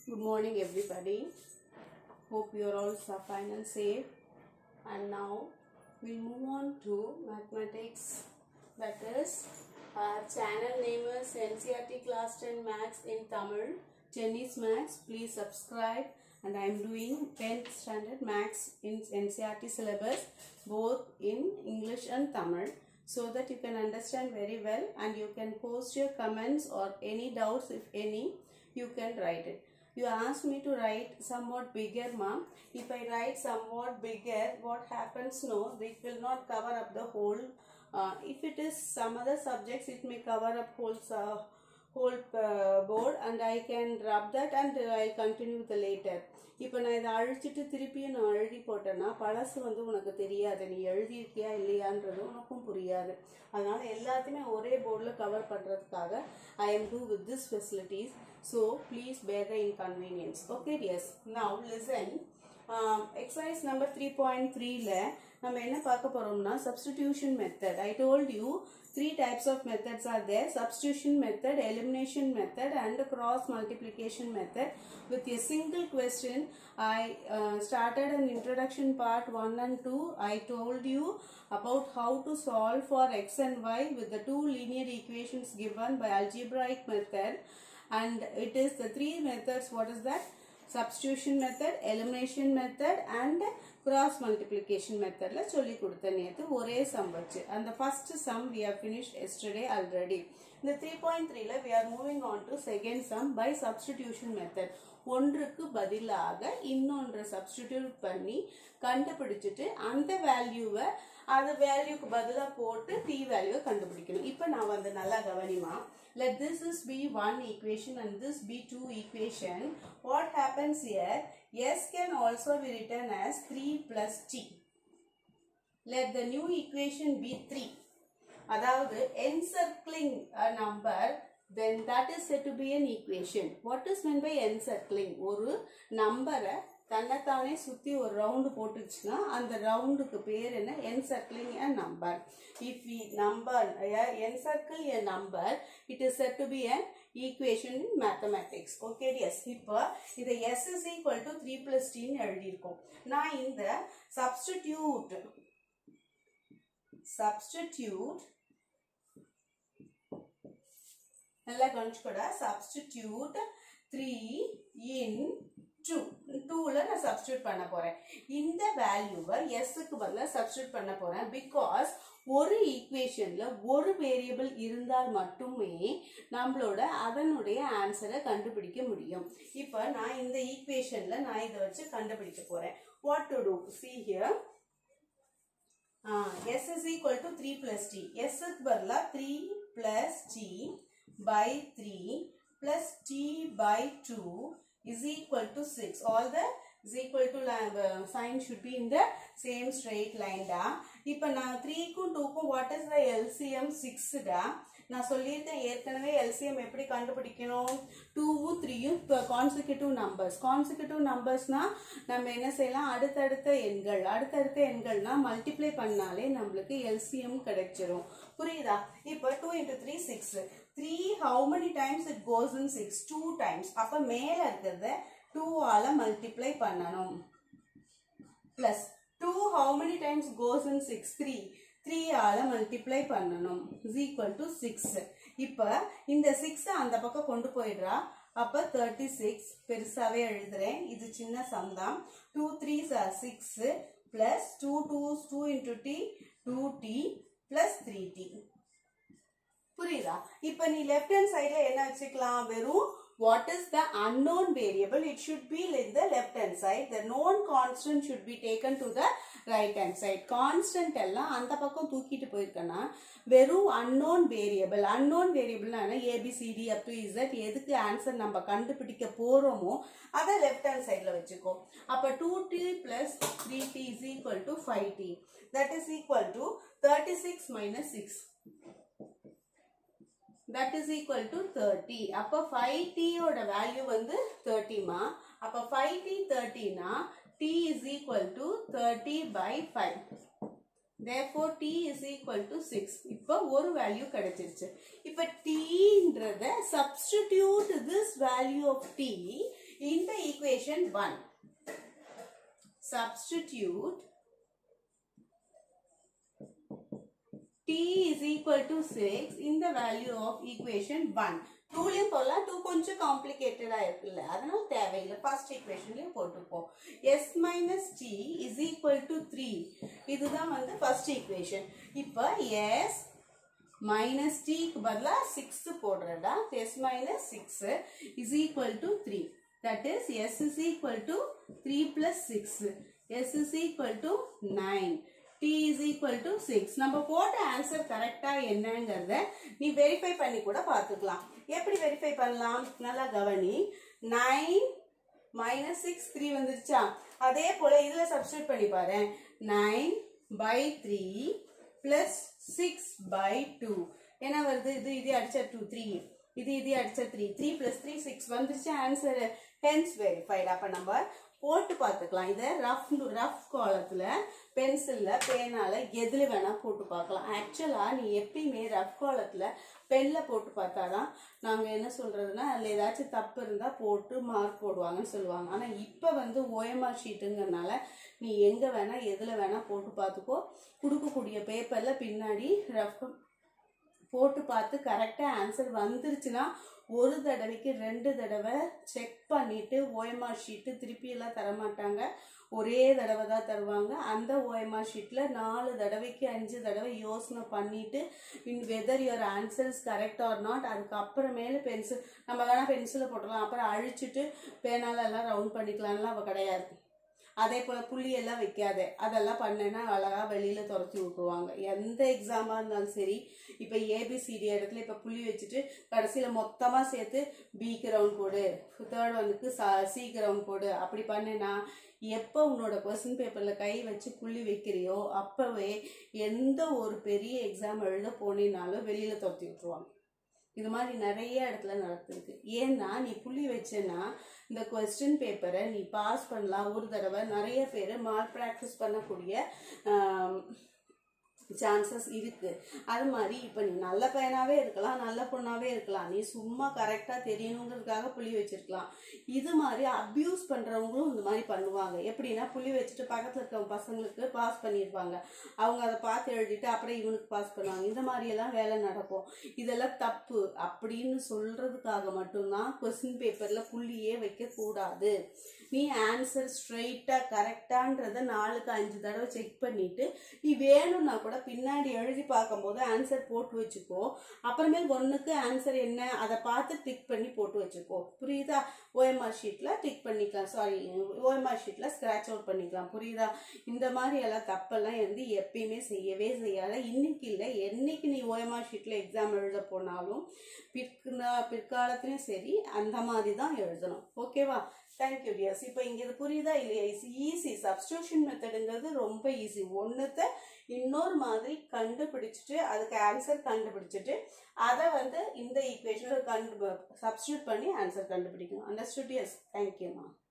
Good morning, everybody. Hope you are all so fine and safe. And now we'll move on to mathematics. That is, our channel name is NCRT Class 10 Maths in Tamil. Jenny's Maths. Please subscribe. And I am doing 10th standard Maths in NCRT syllabus, both in English and Tamil so that you can understand very well and you can post your comments or any doubts if any you can write it you asked me to write somewhat bigger ma'am if i write somewhat bigger what happens no it will not cover up the whole uh, if it is some other subjects it may cover up whole uh, whole uh, board and i can rub that and i'll continue the later இப்போ நான் இதை அழிச்சிட்டு திருப்பியும் நான் எழுதி போட்டேன்னா பழசு வந்து உனக்கு தெரியாது நீ எழுதியிருக்கியா இல்லையான்றது உனக்கும் புரியாது அதனால எல்லாத்தையுமே ஒரே போர்டில் கவர் பண்ணுறதுக்காக I am to with this facilities so please bear the inconvenience okay yes now listen exercise number three point த்ரீல நம்ம என்ன பார்க்க போறோம்னா substitution method I told you three types of methods are there substitution method elimination method and cross multiplication method with a single question i uh, started an introduction part 1 and 2 i told you about how to solve for x and y with the two linear equations given by algebraic method and it is the three methods what is that substitution method elimination method and cross multiplication methodல சொல்லி கொடுத்த நேத்து ஒரே some வச்சு அந்த first sum we have finished yesterday already இந்த 3.3ல we are moving on to second sum by substitution method ஒன்றுக்கு பதிலாக இன்னொன்று சப்ஸ்டிடியூட் பண்ணி கண்டுபிடிச்சிட்டு அந்த வேல்யூவை அது வேல்யூக்கு பதிலாக போட்டு டி வேல்யூவை கண்டுபிடிக்கணும் இப்போ நான் வந்து நல்லா கவனிமா let this is be one equation and this be two equation what happens here s can also be written as 3 plus t let the new equation be 3 அதாவது encircling a number then that is said to be an equation what is meant by encircling ஒரு நம்பரை தன்னைத்தானே சுத்தி ஒரு round போட்டுச்சுன்னா அந்த ரவுண்டுக்கு பேர் என்ன என்சர்க்கிளிங் a number if we number encircle a number it is said to be an equation in mathematics okay yes இப்போ இதை s is equal to 3 plus t ன்னு எழுதியிருக்கோம் நான் இந்த substitute substitute நல்லா கவனிச்சுக்கூட substitute 3 in 2 2ல நான் சப்ஸ்டியூட் பண்ண போறேன் இந்த வேல்யூவை எஸ்க்கு பதிலாக சப்ஸ்டியூட் பண்ண போறேன் பிகாஸ் ஒரு ஈக்குவேஷன்ல ஒரு வேரியபிள் இருந்தால் மட்டுமே நம்மளோட அதனுடைய ஆன்சரை கண்டுபிடிக்க முடியும் இப்போ நான் இந்த ஈக்குவேஷன்ல நான் இதை வச்சு கண்டுபிடிக்க போறேன் what to do see here S is equal to three plus T எஸ்க்கு பதிலாக three plus T by 3 plus t by 2 is equal to 6. All the is equal to uh, sign should be in the same straight line da. இப்போ நான் 3க்கும் 2க்கும் what is the LCM 6 டா நான் சொல்லியிருக்கேன் ஏற்கனவே LCM எப்படி கண்டுபிடிக்கணும் டூவும் த்ரீயும் இப்போ கான்சிக்யூட்டிவ் நம்பர்ஸ் கான்சிக்யூட்டிவ் நம்பர்ஸ்னா நம்ம என்ன செய்யலாம் அடுத்தடுத்த எண்கள் அடுத்தடுத்த எண்கள்னா மல்டிப்ளை பண்ணாலே நம்மளுக்கு எல்சிஎம் கிடைச்சிரும் புரியுதா இப்போ two into three six three how many times it goes in six two times அப்போ மேலே இருக்கிறத டூவால் மல்டிப்ளை பண்ணணும் plus two how many times goes in six three த்ரீயால் மல்டிப்ளை பண்ணணும் இஸ் ஈக்குவல் டு சிக்ஸ் இப்போ இந்த சிக்ஸை அந்த பக்கம் கொண்டு போயிடுறா அப்போ தேர்ட்டி சிக்ஸ் பெருசாகவே எழுதுறேன் இது சின்ன சம் தான் two three six plus two two two into T two T plus three T புரியுதா இப்போ நீ லெஃப்ட் ஹேண்ட் சைடில் என்ன வச்சுக்கலாம் வெறும் what is the unknown variable it should be in the left hand side the known constant should be taken to the right hand side constant எல்லாம் அந்த பக்கம் தூக்கிட்டு போயிருக்கனா வெறும் unknown variable unknown variable abcd up to z எதுக்கு answer நம்ம கண்டுபிடிக்க போறோமோ அதை லெஃப்ட் ஹேண்ட் சைடில் வச்சுக்கோ அப்போ two T plus three T is equal to five T that is equal to thirty six minus six that is equal to 30 அப்ப 5t ஓட வேல்யூ வந்து 30 மா அப்ப 5t 30 னா t is equal to 30 by 5 therefore t is equal to 6 இப்போ ஒரு value கிடைச்சிருச்சு இப்போ tன்றத substitute this value of t in the equation 1 substitute t is equal to 6 in the value of equation 1 டூலையும் போடலாம் two கொஞ்சம் காம்ப்ளிகேட்டடாக இருக்குல்ல அதனால தேவையில்லை ஃபர்ஸ்ட் ஈக்குவேஷன்லேயும் போட்டுப்போம் S minus T is equal to three இதுதான் வந்து ஃபர்ஸ்ட் ஈக்குவேஷன் இப்போ எஸ் மைனஸ் டிக்கு பதிலாக சிக்ஸ் போடுறடா S minus six is equal to three that is S is equal to three plus six S is equal to nine T is equal to six நம்ம போட்ட answer கரெக்டாக என்னங்கிறத நீ verify பண்ணி கூட பார்த்துக்கலாம் எப்படி வெரிஃபை பண்ணலாம் நல்லா கவனி நைன் மைனஸ் சிக்ஸ் த்ரீ வந்துருச்சா அதே போல் இதில் சப்ஸ்டியூட் பண்ணி பாரு nine by three plus six by two என்ன வருது இது இது அடிச்சா டூ த்ரீ இது இது அடிச்சா three three plus three six வந்துருச்சு ஆன்சர் ஹென்ஸ் வெரிஃபைட் அப்போ நம்ம போட்டு பார்த்துக்கலாம் இதை ரஃப் ரஃப் காலத்தில் பென்சிலில் பேனால் எதில் வேணால் போட்டு பார்க்கலாம் ஆக்சுவலாக நீ எப்பயுமே ரஃப் காலத்தில் பெனில் போட்டு பார்த்தாதான் நாங்கள் என்ன சொல்கிறதுனா அதில் ஏதாச்சும் தப்பு இருந்தால் போட்டு மார்க் போடுவாங்கன்னு சொல்லுவாங்க ஆனால் இப்போ வந்து ஓஎம்ஆர் ஷீட்டுங்கிறனால நீ எங்கே வேணால் எதில் வேணால் போட்டு பார்த்துக்கோ கொடுக்கக்கூடிய பேப்பரில் பின்னாடி ரஃப் போட்டு பார்த்து கரெக்டாக ஆன்சர் வந்துருச்சுன்னா ஒரு தடவைக்கு ரெண்டு தடவை செக் பண்ணிட்டு ஓஎம்ஆர் ஷீட்டு திருப்பி எல்லாம் தரமாட்டாங்க ஒரே தடவை தான் தருவாங்க அந்த ஓஎம்ஆர் ஷீட்டில் நாலு தடவைக்கு அஞ்சு தடவை யோசனை பண்ணிட்டு in whether your answers correct or not அதுக்கப்புறமேல பென்சில் நம்ம வேணால் பென்சிலை போட்டுக்கலாம் அப்புறம் அழிச்சிட்டு பேனால எல்லாம் ரவுண்ட் பண்ணிக்கலாம்லாம் அவ கிடையாது அதே போல் புள்ளி எல்லாம் வைக்காத அதெல்லாம் பண்ணேன்னா அழகாக வெளியில் துரத்தி விட்டுருவாங்க எந்த எக்ஸாமாக இருந்தாலும் சரி இப்போ ஏபிசிடி இடத்துல இப்போ புள்ளி வச்சுட்டு கடைசியில் மொத்தமாக சேர்த்து பிக்கு ரவுண்ட் போடு தேர்ட் ஒனுக்கு சிக்கு ரவுண்ட் போடு அப்படி பண்ணேன்னா எப்போ உன்னோட கொஸ்டின் பேப்பரில் கை வச்சு புள்ளி வைக்கிறியோ அப்போவே எந்த ஒரு பெரிய எக்ஸாம் எழுத போனேனாலும் வெளியில் துரத்தி விட்டுருவாங்க இது மாதிரி நிறைய இடத்துல நடந்திருக்கு ஏன்னா நீ புள்ளி வச்சேன்னா இந்த கொஸ்டின் பேப்பரை நீ பாஸ் பண்ணலாம் ஒரு தடவை நிறைய பேர் மார்க் ப்ராக்டிஸ் பண்ணக்கூடிய சான்சஸ் இருக்கு அது மாதிரி இப்போ நீ நல்ல பையனாவே இருக்கலாம் நல்ல பொண்ணாவே இருக்கலாம் நீ சும்மா கரெக்டாக தெரியணுங்கிறதுக்காக புள்ளி வச்சிருக்கலாம் இது மாதிரி அப்யூஸ் பண்ணுறவங்களும் இந்த மாதிரி பண்ணுவாங்க எப்படின்னா புள்ளி வச்சுட்டு பக்கத்தில் இருக்க பசங்களுக்கு பாஸ் பண்ணியிருப்பாங்க அவங்க அதை பார்த்து எழுதிட்டு அப்புறம் இவனுக்கு பாஸ் பண்ணுவாங்க இந்த மாதிரியெல்லாம் வேலை நடக்கும் இதெல்லாம் தப்பு அப்படின்னு சொல்றதுக்காக மட்டும்தான் கொஸ்டின் பேப்பரில் புள்ளியே வைக்கக்கூடாது நீ ஆன்சர் ஸ்ட்ரைட்டாக கரெக்டான்றத நாலுக்கு அஞ்சு தடவை செக் பண்ணிட்டு நீ வேணும்னா கூட பின்னாடி எழுதி பார்க்கும்போது ஆன்சர் போட்டு வச்சுக்கோ அப்புறமேல் ஒன்றுக்கு ஆன்சர் என்ன அதை பார்த்து டிக் பண்ணி போட்டு வச்சுக்கோ புரியுதா ஓஎம்ஆர் ஷீட்டில் டிக் பண்ணிக்கலாம் சாரி ஓஎம்ஆர் ஷீட்டில் ஸ்க்ராட்ச் அவுட் பண்ணிக்கலாம் புரியுதா இந்த மாதிரி எல்லாம் தப்பெல்லாம் வந்து எப்பயுமே செய்யவே செய்யாத இன்னைக்கு இல்லை என்னைக்கு நீ ஓஎம்ஆர் ஷீட்டில் எக்ஸாம் எழுத போனாலும் பிற்கா பிற்காலத்துலேயும் சரி அந்த மாதிரி தான் எழுதணும் ஓகேவா தேங்க்யூ டியர்ஸ் இப்போ இங்கே இது புரியுதா இல்லையா ஈஸி சப்ஸ்டியூஷன் மெத்தடுங்கிறது ரொம்ப ஈஸி ஒன்றுத்த இன்னொரு மாதிரி கண்டுபிடிச்சிட்டு அதுக்கு ஆன்சர் கண்டுபிடிச்சிட்டு அதை வந்து இந்த ஈக்குவேஷனில் கண்டு சப்ஸ்டியூட் பண்ணி ஆன்சர் கண்டுபிடிக்கணும் அண்டர்ஸ்டுட் எஸ் தேங்க்யூம்மா